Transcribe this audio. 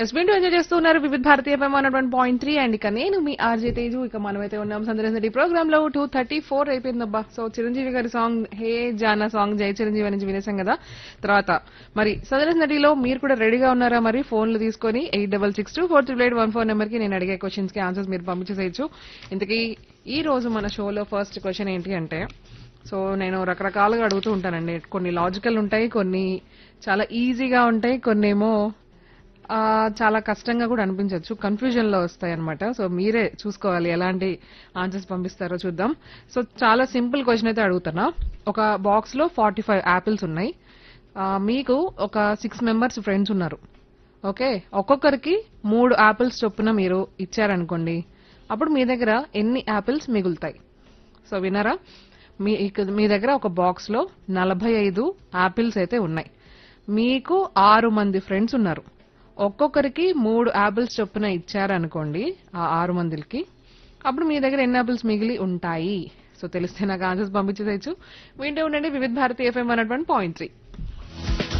ఎస్బీన్ enjoy చేస్తూ ఉన్నారు Vividh Bharati one point three and ఇక నేను మీ ఆర్జే తేజు ఇక మనమైతే ఉన్నాం సందర్శన ప్రోగ్రామ్ లో టూ థర్టీ ఫోర్ అయిపోయిందబ్బా సో చిరంజీవి గారి సాంగ్ హే జానా సాంగ్ జై చిరంజీవి నుంచి వినేసాం కదా తర్వాత మరి సందర్శన నటిలో మీరు కూడా రెడీగా ఉన్నారా మరి ఫోన్లు తీసుకొని eight double six two four triple eight one four number కి నేను అడిగే క్వశ్చన్స్ కి ఆన్సర్స్ మీరు పంపించేసేయచ్చు ఇంతకీ ఈ రోజు మన షోలో ఫస్ట్ క్వశ్చన్ ఏంటి అంటే సో నేను రకరకాలుగా అడుగుతూ ఉంటానండి కొన్ని లాజికల్ ఉంటాయి కొన్ని చాలా ఈజీగా ఉంటాయి కొన్ని ఏమో ఆ, చాలా కష్టంగా కూడా అనిపించవచ్చు కన్ఫ్యూజన్ లో వస్తాయి అనమాట సో మీరే చూసుకోవాలి ఎలాంటి ఆన్సర్స్ పంపిస్తారో చూద్దాం సో చాలా సింపుల్ క్వశ్చన్ అయితే అడుగుతున్నా ఒక బాక్స్ లో ఫార్టీ ఫైవ్ యాపిల్స్ ఉన్నాయి ఆ, మీకు ఒక సిక్స్ మెంబర్స్ ఫ్రెండ్స్ ఉన్నారు ఓకే ఒక్కొక్కరికి మూడు యాపిల్స్ చొప్పున మీరు ఇచ్చారనుకోండి అప్పుడు మీ దగ్గర ఎన్ని యాపిల్స్ మిగులుతాయి సో వినరా మీ ఇక- మీ దగ్గర ఒక బాక్స్ లో నలభై ఐదు యాపిల్స్ అయితే ఉన్నాయి మీకు ఆరు మంది ఫ్రెండ్స్ ఉన్నారు ఒక్కొక్కరికి మూడు యాపిల్స్ చొప్పున ఇచ్చారనుకోండి ఆ ఆరు మందికి అప్పుడు మీ దగ్గర ఎన్ని యాపిల్స్ మిగిలి ఉంటాయి సో తెలిస్తే నాకు ఆన్సర్స్ పంపించేసేయచ్చు వింటూ ఉండండి Vividh Bharati FM one point three